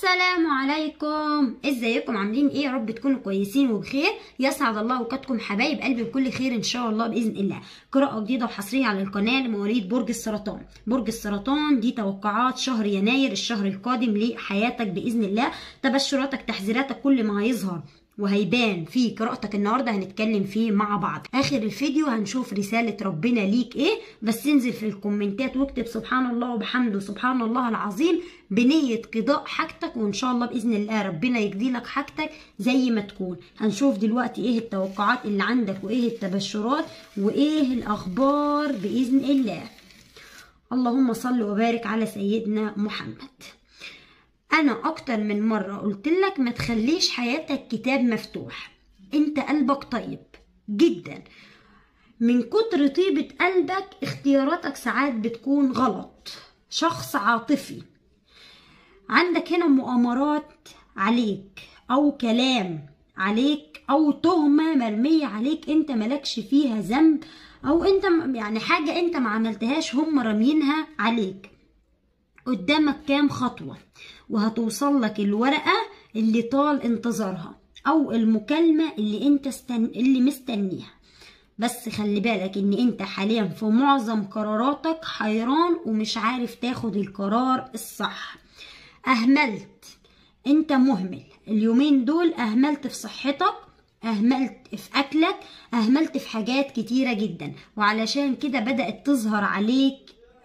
السلام عليكم ازيكم عاملين ايه يا رب تكونوا كويسين وبخير يسعد الله اوقاتكم حبايب قلبي بكل خير ان شاء الله باذن الله قراءه جديده وحصريه على القناه لمواليد برج السرطان برج السرطان دي توقعات شهر يناير الشهر القادم لحياتك باذن الله تبشراتك تحذيراتك كل ما هيظهر وهيبان في قراءتك النهارده هنتكلم فيه مع بعض اخر الفيديو هنشوف رساله ربنا ليك ايه بس انزل في الكومنتات واكتب سبحان الله وبحمده سبحان الله العظيم بنيه قضاء حاجتك وان شاء الله باذن الله ربنا يقضي لك حاجتك زي ما تكون هنشوف دلوقتي ايه التوقعات اللي عندك وايه التبشرات وايه الاخبار باذن الله اللهم صل وبارك على سيدنا محمد انا اكتر من مره قلت لك ما تخليش حياتك كتاب مفتوح انت قلبك طيب جدا من كتر طيبة قلبك اختياراتك ساعات بتكون غلط شخص عاطفي عندك هنا مؤامرات عليك او كلام عليك او تهمة مرمية عليك انت ملكش فيها ذنب او انت يعني حاجة انت ما عملتهاش هم رامينها عليك قدامك كام خطوة وهتوصل لك الورقة اللي طال انتظارها او المكالمة اللي انت استن... اللي مستنيها بس خلي بالك ان انت حاليا في معظم قراراتك حيران ومش عارف تاخد القرار الصح اهملت انت مهمل اليومين دول اهملت في صحتك اهملت في اكلك اهملت في حاجات كتيرة جدا وعلشان كده بدأت تظهر عليك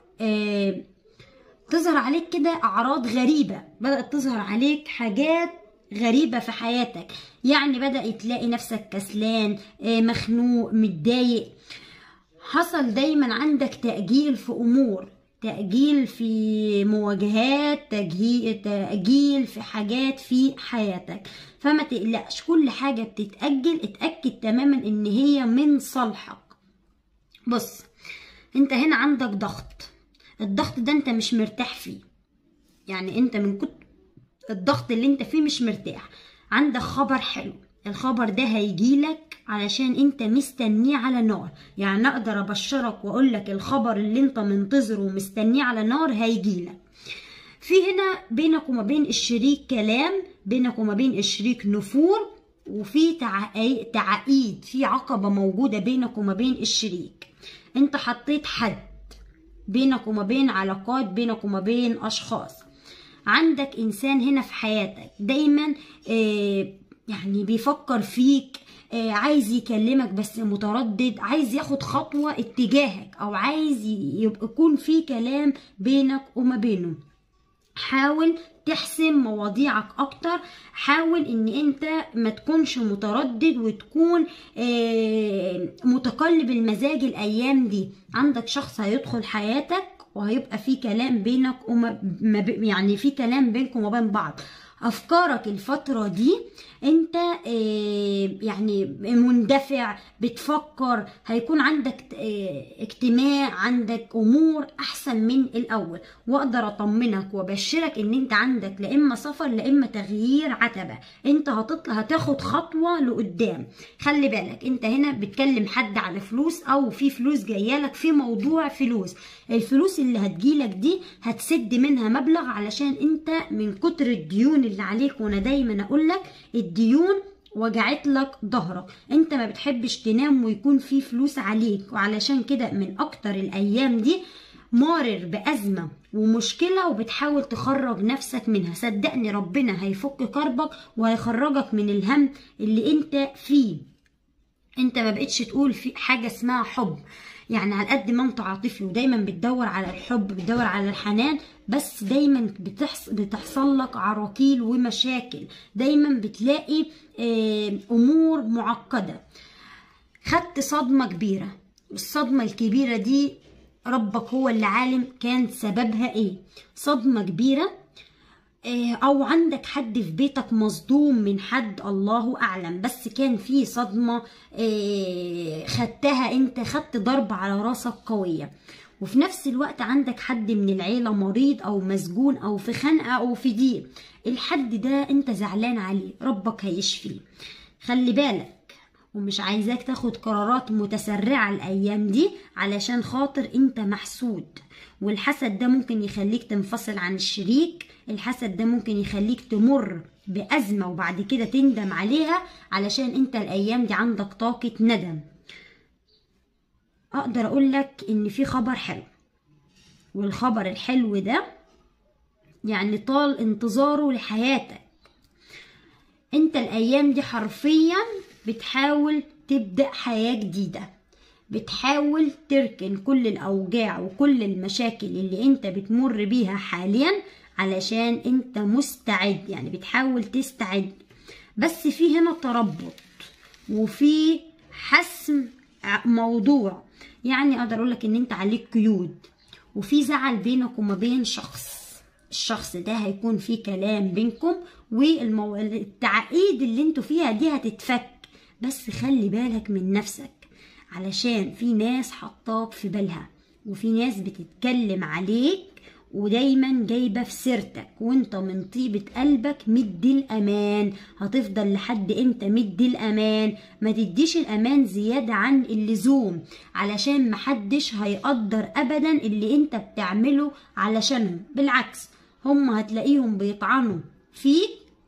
آه تظهر عليك كده اعراض غريبة بدأت تظهر عليك حاجات غريبة في حياتك يعني بدأ تلاقي نفسك كسلان آه مخنوق متضايق حصل دايما عندك تأجيل في امور تأجيل في مواجهات تأجيل في حاجات في حياتك فما تقلقش كل حاجة بتتأجل اتأكد تماما ان هي من صالحك بص انت هنا عندك ضغط الضغط ده انت مش مرتاح فيه يعني انت من كتر الضغط اللي انت فيه مش مرتاح عندك خبر حلو الخبر ده هيجيلك علشان انت مستنيه على نار يعني اقدر ابشرك واقول لك الخبر اللي انت منتظره ومستنيه على نار هيجيلك في هنا بينك وما بين الشريك كلام بينك وما بين الشريك نفور وفي تعقيد في عقبة موجودة بينك وما بين الشريك انت حطيت حد بينك وما بين علاقات بينك وما بين اشخاص عندك انسان هنا في حياتك دايما آه يعني بيفكر فيك آه عايز يكلمك بس متردد عايز ياخد خطوة اتجاهك او عايز يبقى يكون في كلام بينك وما بينه حاول تحسم مواضيعك اكتر حاول ان انت ما تكونش متردد وتكون متقلب المزاج الايام دي عندك شخص هيدخل حياتك وهيبقى في كلام بينك وما يعني في كلام بينكم وبين بعض افكارك الفتره دي انت يعني مندفع بتفكر هيكون عندك اجتماع عندك امور احسن من الاول واقدر اطمنك وابشرك ان انت عندك لا اما سفر لا اما تغيير عتبه انت هتطلع هتاخد خطوه لقدام خلي بالك انت هنا بتكلم حد على فلوس او في فلوس جايالك في موضوع فلوس الفلوس اللي هتجيلك دي هتسد منها مبلغ علشان انت من كتر الديون اللي عليك وانا دايما اقول لك الديون وجعت لك ظهرك انت ما بتحبش تنام ويكون في فلوس عليك وعلشان كده من اكتر الايام دي مارر بأزمة ومشكلة وبتحاول تخرج نفسك منها صدقني ربنا هيفك كربك وهيخرجك من الهم اللي انت فيه انت ما بقتش تقول في حاجة اسمها حب يعني على قد ما انت عاطفي ودايما بتدور على الحب بتدور على الحنان بس دايما بتحص بتحصل لك عراكيل ومشاكل دايما بتلاقي اه امور معقده خدت صدمه كبيره الصدمه الكبيره دي ربك هو اللي عالم كان سببها ايه صدمه كبيره او عندك حد في بيتك مصدوم من حد الله اعلم بس كان في صدمة خدتها انت خدت ضربة على راسك قوية وفي نفس الوقت عندك حد من العيلة مريض او مسجون او في خنقة او في ضيق الحد ده انت زعلان عليه ربك هيشفيه خلي بالك ومش عايزاك تاخد قرارات متسرعة الأيام دي علشان خاطر انت محسود والحسد ده ممكن يخليك تنفصل عن الشريك الحسد ده ممكن يخليك تمر بأزمة وبعد كده تندم عليها علشان انت الأيام دي عندك طاقة ندم أقدر أقولك إن في خبر حلو والخبر الحلو ده يعني طال انتظاره لحياتك انت الأيام دي حرفيا بتحاول تبدأ حياة جديدة بتحاول تركن كل الأوجاع وكل المشاكل اللي انت بتمر بيها حاليا علشان انت مستعد يعني بتحاول تستعد بس في هنا تربط وفي حسم موضوع يعني اقدر اقولك ان انت عليك قيود وفي زعل بينك وما بين شخص الشخص ده هيكون في كلام بينكم والتعقيد اللي انتوا فيها دي هتتفك بس خلي بالك من نفسك علشان في ناس حطاك في بالها وفي ناس بتتكلم عليك ودايما جايبه في سيرتك وانت من طيبه قلبك مدي الامان هتفضل لحد امتى مدي الامان ما تديش الامان زياده عن اللزوم علشان محدش هيقدر ابدا اللي انت بتعمله علشانهم بالعكس هم هتلاقيهم بيطعنوا فيك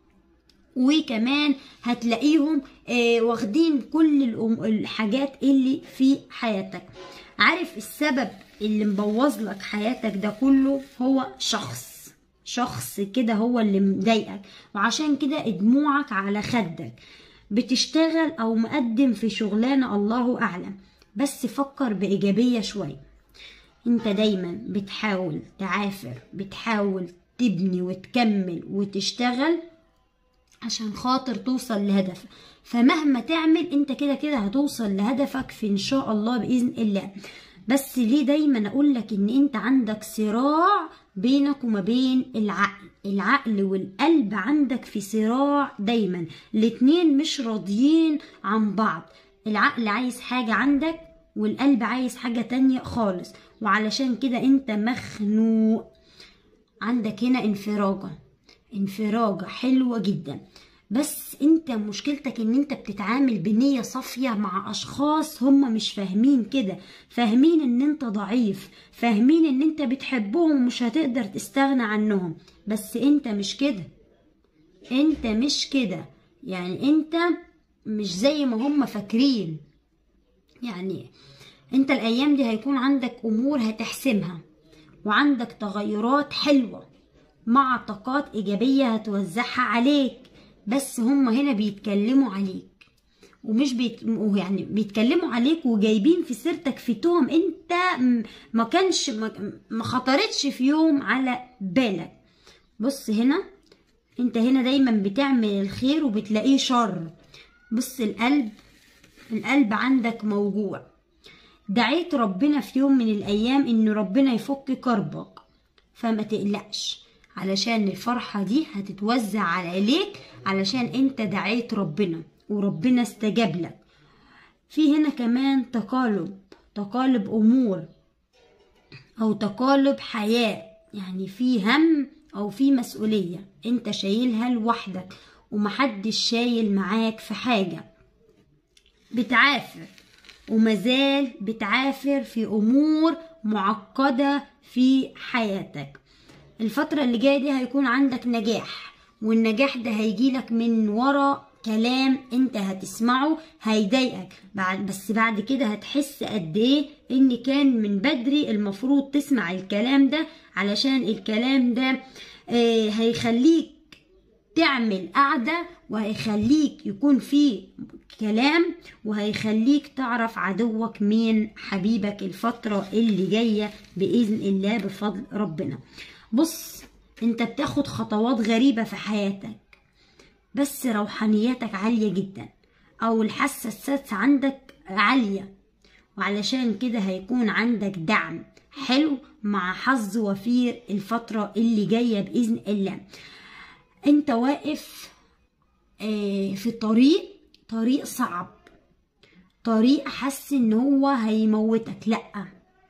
وكمان هتلاقيهم آه واخدين كل الحاجات اللي في حياتك عارف السبب اللي مبوظ لك حياتك ده كله هو شخص شخص كده هو اللي مضايقك وعشان كده دموعك على خدك بتشتغل او مقدم في شغلانة الله اعلم بس فكر بايجابية شوية انت دايما بتحاول تعافر بتحاول تبني وتكمل وتشتغل عشان خاطر توصل لهدف فمهما تعمل انت كده كده هتوصل لهدفك في ان شاء الله باذن الله بس ليه دايما اقول لك ان انت عندك صراع بينك وما بين العقل العقل والقلب عندك في صراع دايما الاتنين مش راضيين عن بعض العقل عايز حاجة عندك والقلب عايز حاجة تانية خالص وعلشان كده انت مخنوق عندك هنا انفراجة انفراجة حلوة جدا بس انت مشكلتك ان انت بتتعامل بنية صافية مع اشخاص هم مش فاهمين كده فاهمين ان انت ضعيف فاهمين ان انت بتحبهم ومش هتقدر تستغنى عنهم بس انت مش كده انت مش كده يعني انت مش زي ما هم فاكرين يعني انت الايام دي هيكون عندك امور هتحسمها وعندك تغيرات حلوة مع طاقات ايجابية هتوزعها عليك بس هم هنا بيتكلموا عليك ومش بيت... يعني بيتكلموا عليك وجايبين في سيرتك في تهم انت ما كانش ما خطرتش في يوم على بالك بص هنا انت هنا دايما بتعمل الخير وبتلاقيه شر بص القلب القلب عندك موجوع دعيت ربنا في يوم من الايام ان ربنا يفك كربك فما تقلقش علشان الفرحة دي هتتوزع عليك علشان انت دعيت ربنا وربنا استجاب لك في هنا كمان تقالب تقالب امور او تقالب حياة يعني في هم او في مسؤولية انت شايلها لوحدك ومحدش شايل معاك في حاجة بتعافر ومازال بتعافر في امور معقدة في حياتك الفترة اللي جاية دي هيكون عندك نجاح والنجاح ده هيجيلك من ورا كلام انت هتسمعه هيضايقك بعد بس بعد كده هتحس قد ايه ان كان من بدري المفروض تسمع الكلام ده علشان الكلام ده آه هيخليك تعمل قعدة وهيخليك يكون في كلام وهيخليك تعرف عدوك مين حبيبك الفترة اللي جاية بإذن الله بفضل ربنا بص انت بتاخد خطوات غريبة في حياتك بس روحانياتك عالية جدا او الحاسة السادسة عندك عالية وعلشان كده هيكون عندك دعم حلو مع حظ وفير الفترة اللي جاية بإذن الله انت واقف في طريق طريق صعب طريق حس ان هو هيموتك لأ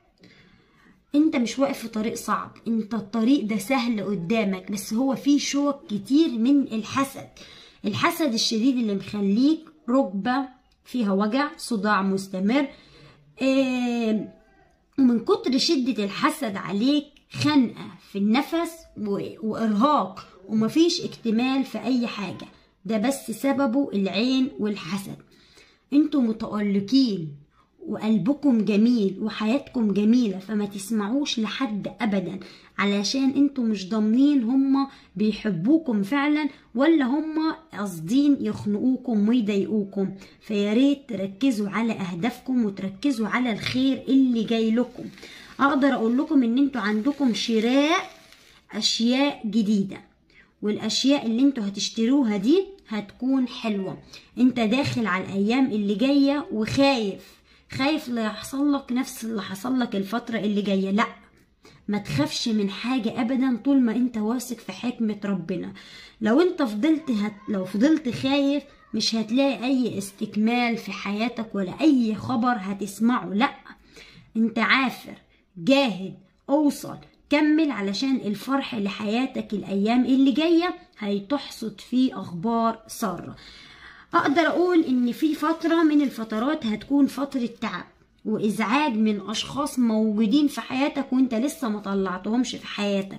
انت مش واقف في طريق صعب انت الطريق ده سهل قدامك بس هو فيه شوك كتير من الحسد الحسد الشديد اللي مخليك ركبة فيها وجع صداع مستمر آه ومن كتر شدة الحسد عليك خنقة في النفس و- وإرهاق ومفيش اكتمال في أي حاجة ده بس سببه العين والحسد انتوا متألقين وقلبكم جميل وحياتكم جميلة فما تسمعوش لحد أبدا علشان انتوا مش ضامنين هما بيحبوكم فعلا ولا هما قاصدين يخنقوكم ويضايقوكم فياريت تركزوا على أهدافكم وتركزوا على الخير اللي جاي لكم أقدر أقول لكم إن انتوا عندكم شراء أشياء جديدة والاشياء اللي انتوا هتشتروها دي هتكون حلوه انت داخل على الايام اللي جايه وخايف خايف لا يحصل لك نفس اللي حصل لك الفتره اللي جايه لا ما تخافش من حاجه ابدا طول ما انت واثق في حكمه ربنا لو انت فضلت هت... لو فضلت خايف مش هتلاقي اي استكمال في حياتك ولا اي خبر هتسمعه لا انت عافر جاهد اوصل كمل علشان الفرح لحياتك الايام اللي جايه هتحصد فيه اخبار ساره اقدر اقول ان في فتره من الفترات هتكون فتره تعب وازعاج من اشخاص موجودين في حياتك وانت لسه ما طلعتهمش في حياتك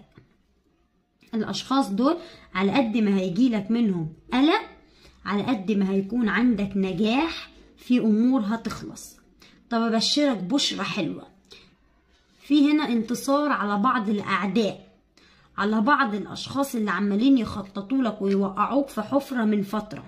الاشخاص دول على قد ما هيجيلك منهم قلق على قد ما هيكون عندك نجاح في امور هتخلص طب ابشرك بشرة حلوة في هنا انتصار على بعض الاعداء على بعض الاشخاص اللي عمالين يخططوا لك ويوقعوك في حفرة من فترة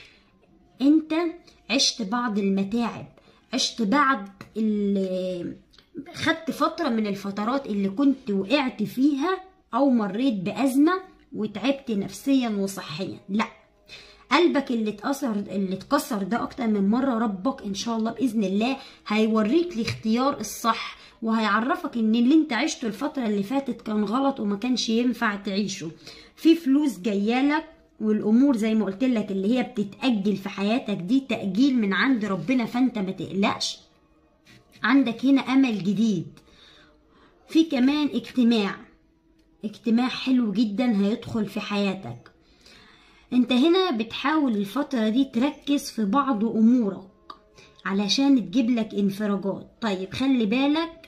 انت عشت بعض المتاعب عشت بعض ال- خدت فترة من الفترات اللي كنت وقعت فيها او مريت بأزمة وتعبت نفسيا وصحيا لا قلبك اللي اتأثر اللي اتكسر ده اكتر من مرة ربك ان شاء الله باذن الله هيوريك الاختيار الصح وهيعرفك ان اللي انت عشته الفترة اللي فاتت كان غلط وما كانش ينفع تعيشه في فلوس جايالك والامور زي ما قلت لك اللي هي بتتأجل في حياتك دي تأجيل من عند ربنا فانت ما تقلقش عندك هنا امل جديد في كمان اجتماع اجتماع حلو جدا هيدخل في حياتك انت هنا بتحاول الفترة دي تركز في بعض امورك علشان تجيب لك انفراجات طيب خلي بالك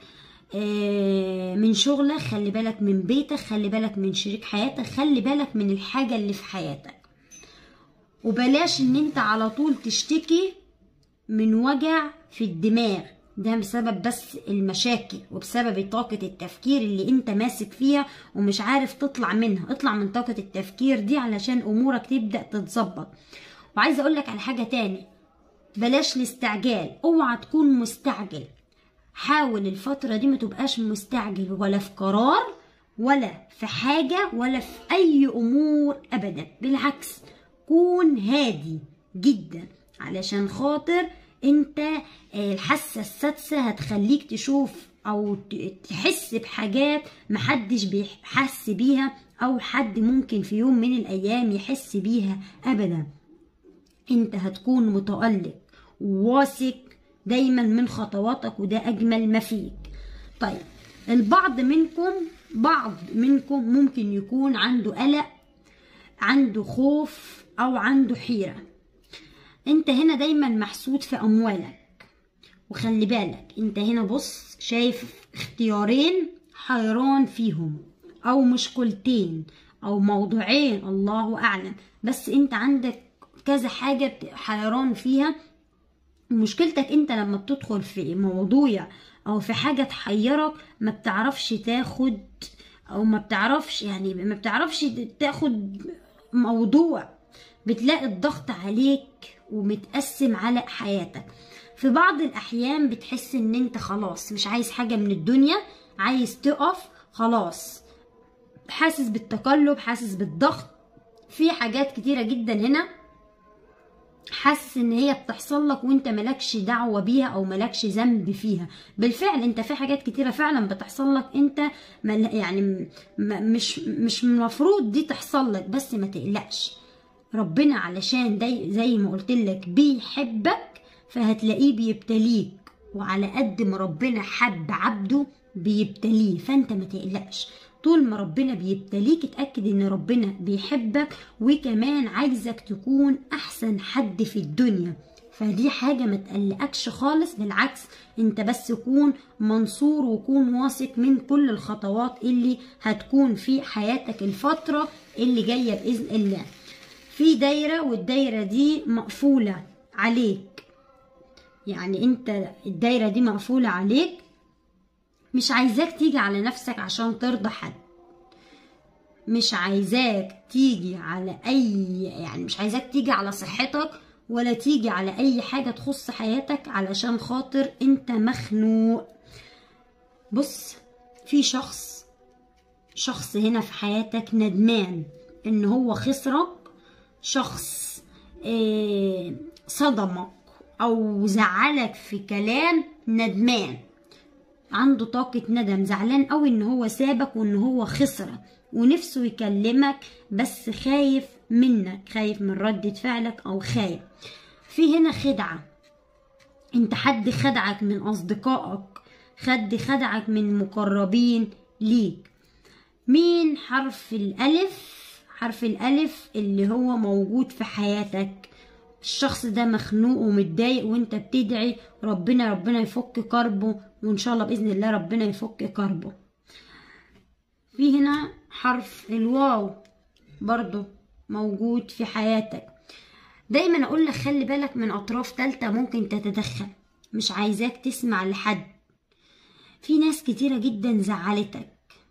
آه، من شغلك خلي بالك من بيتك خلي بالك من شريك حياتك خلي بالك من الحاجة اللي في حياتك وبلاش ان انت على طول تشتكي من وجع في الدماغ ده بسبب بس المشاكل وبسبب طاقة التفكير اللي انت ماسك فيها ومش عارف تطلع منها اطلع من طاقة التفكير دي علشان امورك تبدأ تتظبط وعايزة اقولك على حاجة تاني بلاش الاستعجال اوعى تكون مستعجل حاول الفترة دي ما تبقاش مستعجل ولا في قرار ولا في حاجة ولا في أي أمور أبدا بالعكس كون هادي جدا علشان خاطر انت آه، الحاسة السادسة هتخليك تشوف أو ت- تحس بحاجات محدش بيحس بيها أو حد ممكن في يوم من الأيام يحس بيها أبدا انت هتكون متألق وواثق دايما من خطواتك وده اجمل ما فيك طيب البعض منكم بعض منكم ممكن يكون عنده قلق عنده خوف او عنده حيرة انت هنا دايما محسود في اموالك وخلي بالك انت هنا بص شايف اختيارين حيران فيهم او مشكلتين او موضوعين الله اعلم بس انت عندك كذا حاجة بت- حيران فيها مشكلتك انت لما بتدخل في موضوع او في حاجة تحيرك ما بتعرفش تاخد او ما بتعرفش يعني ما بتعرفش تاخد موضوع بتلاقي الضغط عليك ومتقسم على حياتك في بعض الاحيان بتحس ان انت خلاص مش عايز حاجة من الدنيا عايز تقف خلاص حاسس بالتقلب حاسس بالضغط في حاجات كتيرة جدا هنا حاسس ان هي بتحصل لك وانت مالكش دعوة بيها او مالكش ذنب فيها بالفعل انت في حاجات كتيرة فعلا بتحصل لك انت مل يعني م- م- مش مش المفروض دي تحصل لك بس ما تقلقش ربنا علشان داي زي ما قلت لك بيحبك فهتلاقيه بيبتليك وعلى قد ما ربنا حب عبده بيبتليه فانت ما تقلقش طول ما ربنا بيبتليك اتأكد ان ربنا بيحبك وكمان عايزك تكون احسن حد في الدنيا فدي حاجة ما تقلقكش خالص بالعكس انت بس كون منصور وكون واثق من كل الخطوات اللي هتكون في حياتك الفترة اللي جاية بإذن الله في دايرة والدايرة دي مقفولة عليك يعني انت الدايرة دي مقفولة عليك مش عايزاك تيجي على نفسك عشان ترضى حد مش عايزاك تيجي على اي يعني مش عايزاك تيجي على صحتك ولا تيجي على اي حاجة تخص حياتك علشان خاطر انت مخنوق بص في شخص شخص هنا في حياتك ندمان ان هو خسرك شخص اه صدمك او زعلك في كلام ندمان عنده طاقة ندم زعلان قوي ان هو سابك وان هو خسرك ونفسه يكلمك بس خايف منك خايف من ردة فعلك او خايف في هنا خدعة انت حد خدعك من اصدقائك حد خدعك من مقربين ليك مين حرف الالف حرف الالف اللي هو موجود في حياتك الشخص ده مخنوق ومتضايق وانت بتدعي ربنا ربنا يفك كربه وان شاء الله باذن الله ربنا يفك كربه في هنا حرف الواو برضو موجود في حياتك دايما اقول لك خلي بالك من اطراف تالتة ممكن تتدخل مش عايزاك تسمع لحد في ناس كتيرة جدا زعلتك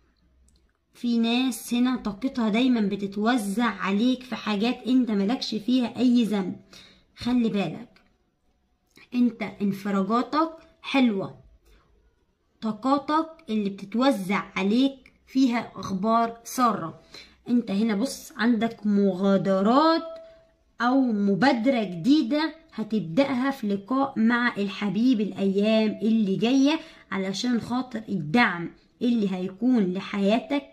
في ناس هنا طاقتها دايما بتتوزع عليك في حاجات انت ملكش فيها اي ذنب خلي بالك انت انفراجاتك حلوة طاقاتك اللي بتتوزع عليك فيها اخبار سارة انت هنا بص عندك مغادرات او مبادرة جديدة هتبدأها في لقاء مع الحبيب الايام اللي جاية علشان خاطر الدعم اللي هيكون لحياتك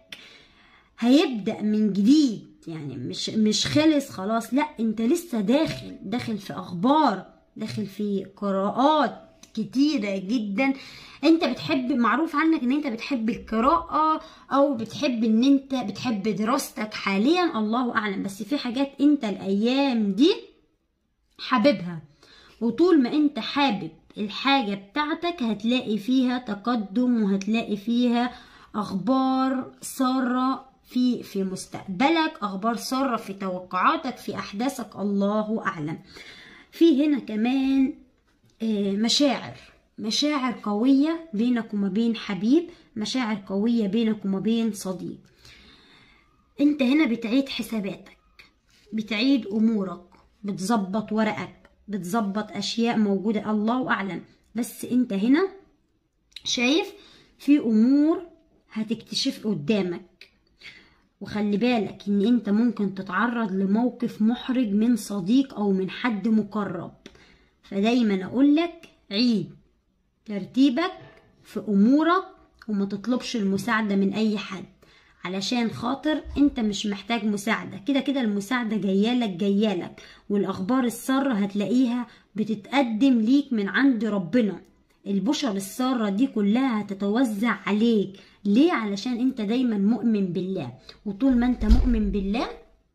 هيبدأ من جديد يعني مش مش خلص خلاص لا انت لسه داخل داخل في اخبار داخل في قراءات كتيرة جدا انت بتحب معروف عنك ان انت بتحب القراءة او بتحب ان انت بتحب دراستك حاليا الله اعلم بس في حاجات انت الايام دي حاببها وطول ما انت حابب الحاجة بتاعتك هتلاقي فيها تقدم وهتلاقي فيها اخبار سارة في في مستقبلك اخبار سارة في توقعاتك في احداثك الله اعلم في هنا كمان مشاعر مشاعر قوية بينك وما بين حبيب مشاعر قوية بينك وما بين صديق انت هنا بتعيد حساباتك بتعيد امورك بتظبط ورقك بتظبط اشياء موجودة الله اعلم بس انت هنا شايف في امور هتكتشف قدامك وخلي بالك ان انت ممكن تتعرض لموقف محرج من صديق او من حد مقرب فدايما اقولك عيد ترتيبك في امورك وما تطلبش المساعدة من اي حد علشان خاطر انت مش محتاج مساعدة كده كده المساعدة جايالك جايالك والاخبار السارة هتلاقيها بتتقدم ليك من عند ربنا البشر السارة دي كلها هتتوزع عليك ليه علشان انت دايما مؤمن بالله وطول ما انت مؤمن بالله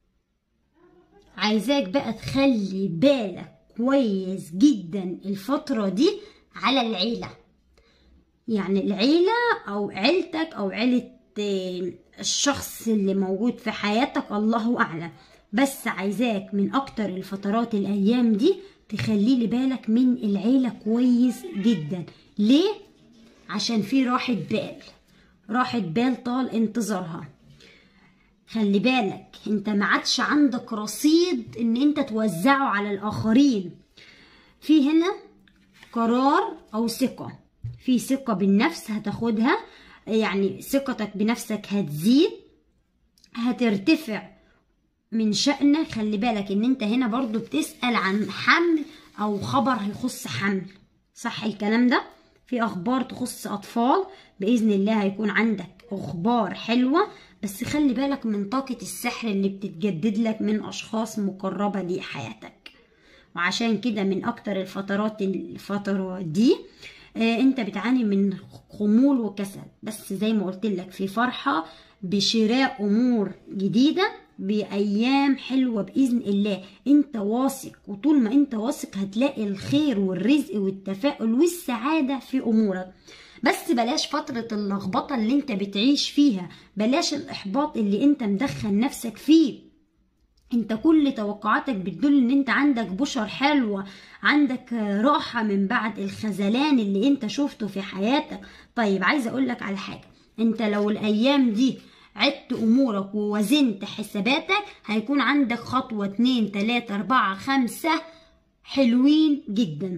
عايزاك بقى تخلي بالك كويس جدا الفترة دي على العيلة يعني العيلة او عيلتك او عيلة الشخص اللي موجود في حياتك الله اعلم بس عايزاك من اكتر الفترات الايام دي تخلي لي بالك من العيلة كويس جدا ليه عشان في راحة بال راحة بال طال انتظارها خلي بالك انت ما عادش عندك رصيد ان انت توزعه على الاخرين في هنا قرار او ثقة في ثقة بالنفس هتاخدها يعني ثقتك بنفسك هتزيد هترتفع من شأنك خلي بالك ان انت هنا برضو بتسأل عن حمل او خبر هيخص حمل صح الكلام ده في اخبار تخص اطفال باذن الله هيكون عندك اخبار حلوه بس خلي بالك من طاقه السحر اللي بتتجدد لك من اشخاص مقربه لحياتك وعشان كده من اكتر الفترات الفتره دي آه انت بتعاني من خمول وكسل بس زي ما قلت لك في فرحه بشراء امور جديده بأيام حلوة بإذن الله انت واثق وطول ما انت واثق هتلاقي الخير والرزق والتفاؤل والسعادة في أمورك بس بلاش فترة اللخبطة اللي انت بتعيش فيها بلاش الإحباط اللي انت مدخل نفسك فيه انت كل توقعاتك بتدل ان انت عندك بشر حلوة عندك راحة من بعد الخذلان اللي انت شفته في حياتك طيب عايزة اقولك على حاجة انت لو الايام دي عدت امورك ووزنت حساباتك هيكون عندك خطوة اتنين تلاتة اربعة خمسة حلوين جدا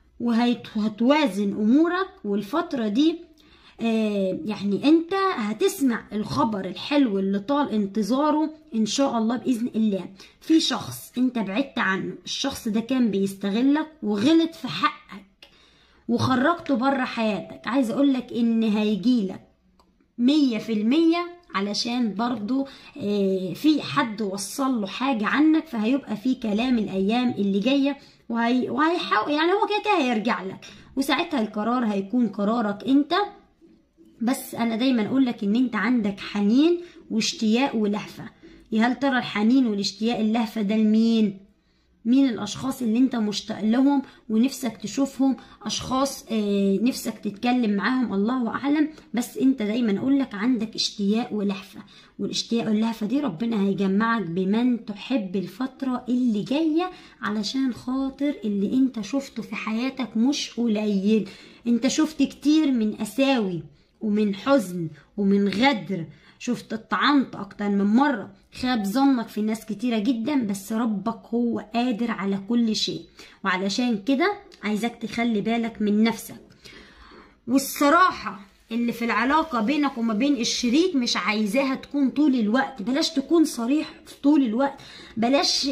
وهتوازن امورك والفترة دي آه يعني انت هتسمع الخبر الحلو اللي طال انتظاره ان شاء الله باذن الله في شخص انت بعدت عنه الشخص ده كان بيستغلك وغلط في حقك وخرجته بره حياتك عايز اقولك ان هيجيلك مية في المية علشان برضو آه في حد وصل له حاجة عنك فهيبقى في كلام الأيام اللي جاية وهي وهيحاول يعني هو كده كده هيرجع لك وساعتها القرار هيكون قرارك انت بس انا دايما اقول لك ان انت عندك حنين واشتياق ولهفه يا هل ترى الحنين والاشتياق اللهفه ده لمين مين الاشخاص اللي انت مشتاق لهم ونفسك تشوفهم اشخاص اه نفسك تتكلم معاهم الله اعلم بس انت دايما اقول لك عندك اشتياق ولهفه والاشتياق واللهفه دي ربنا هيجمعك بمن تحب الفتره اللي جايه علشان خاطر اللي انت شفته في حياتك مش قليل انت شفت كتير من اساوي ومن حزن ومن غدر شفت اتطعنت اكتر من مرة خاب ظنك في ناس كتيرة جدا بس ربك هو قادر على كل شيء وعلشان كده عايزك تخلي بالك من نفسك والصراحة اللي في العلاقة بينك وما بين الشريك مش عايزاها تكون طول الوقت بلاش تكون صريح طول الوقت بلاش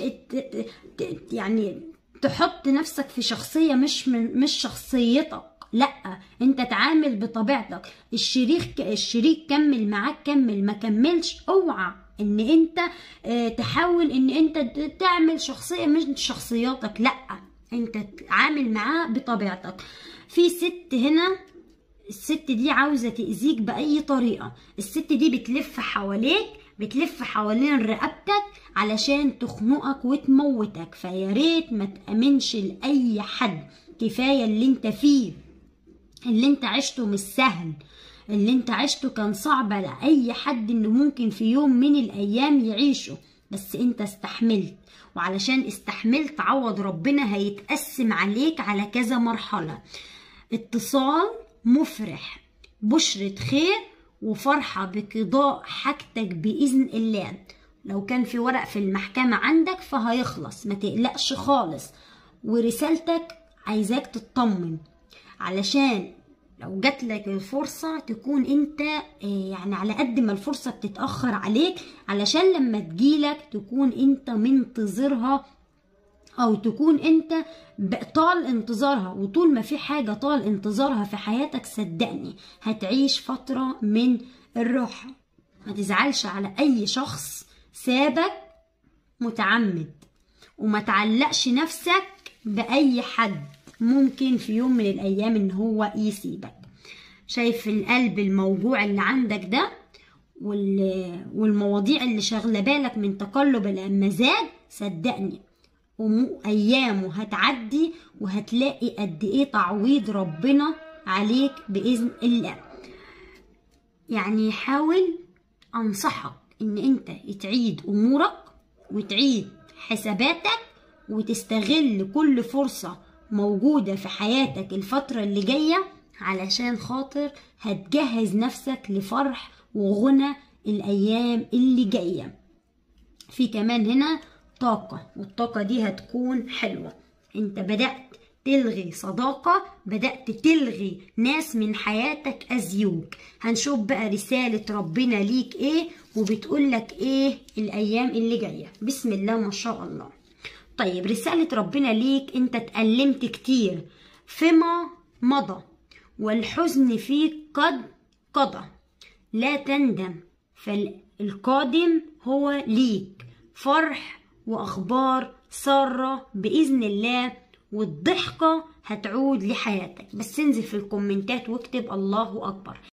يعني تحط نفسك في شخصية مش من مش شخصيتك لا انت تعامل بطبيعتك الشريك الشريك كمل معاك كمل ما كملش اوعى ان انت اه تحاول ان انت تعمل شخصيه مش شخصياتك لا انت تعامل معاه بطبيعتك في ست هنا الست دي عاوزه تاذيك باي طريقه الست دي بتلف حواليك بتلف حوالين رقبتك علشان تخنقك وتموتك فيا ريت ما تامنش لاي حد كفايه اللي انت فيه اللي انت عشته مش سهل اللي انت عشته كان صعب على اي حد انه ممكن في يوم من الايام يعيشه بس انت استحملت وعلشان استحملت عوض ربنا هيتقسم عليك على كذا مرحلة اتصال مفرح بشرة خير وفرحة بقضاء حاجتك بإذن الله لو كان في ورق في المحكمة عندك فهيخلص ما تقلقش خالص ورسالتك عايزاك تطمن علشان لو جات لك الفرصة تكون انت يعني على قد ما الفرصة بتتأخر عليك علشان لما تجيلك تكون انت منتظرها او تكون انت طال انتظارها وطول ما في حاجة طال انتظارها في حياتك صدقني هتعيش فترة من الراحة ما تزعلش على اي شخص سابك متعمد وما تعلقش نفسك بأي حد ممكن في يوم من الأيام إن هو يسيبك شايف القلب الموجوع اللي عندك ده والمواضيع اللي شاغلة بالك من تقلب المزاج صدقني أيامه هتعدي وهتلاقي قد إيه تعويض ربنا عليك بإذن الله يعني حاول أنصحك إن أنت تعيد أمورك وتعيد حساباتك وتستغل كل فرصة موجودة في حياتك الفترة اللي جاية علشان خاطر هتجهز نفسك لفرح وغنى الأيام اللي جاية في كمان هنا طاقة والطاقة دي هتكون حلوة انت بدأت تلغي صداقة بدأت تلغي ناس من حياتك أزيوك هنشوف بقى رسالة ربنا ليك ايه وبتقولك ايه الأيام اللي جاية بسم الله ما شاء الله طيب رسالة ربنا ليك انت اتألمت كتير فيما مضى والحزن فيك قد قضى لا تندم فالقادم هو ليك فرح وأخبار سارة بإذن الله والضحكة هتعود لحياتك بس انزل في الكومنتات واكتب الله أكبر